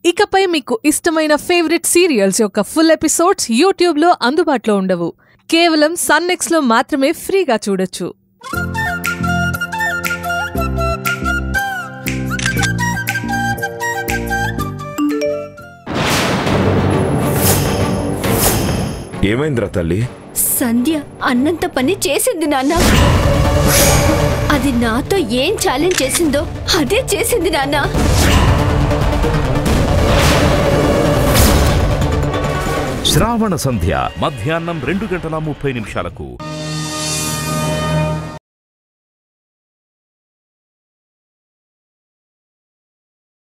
ఇకపై మీకు ఇష్టమైన ఫేవరెట్ సీరియల్స్ యొక్క ఫుల్ ఎపిసోడ్స్ యూట్యూబ్లో అందుబాటులో ఉండవు కేవలం సన్నెక్స్లో మాత్రమే ఫ్రీగా చూడొచ్చు ఏమైందిరా తల్లి సంధ్య అన్నంత పని చేసింది నాన్న అది నాతో ఏం ఛాలెంజ్ చేసిందో అదే చేసింది నాన్న శ్రావణ సంధ్య మధ్యాహ్నం రెండు గంటల ముప్పై నిమిషాలకు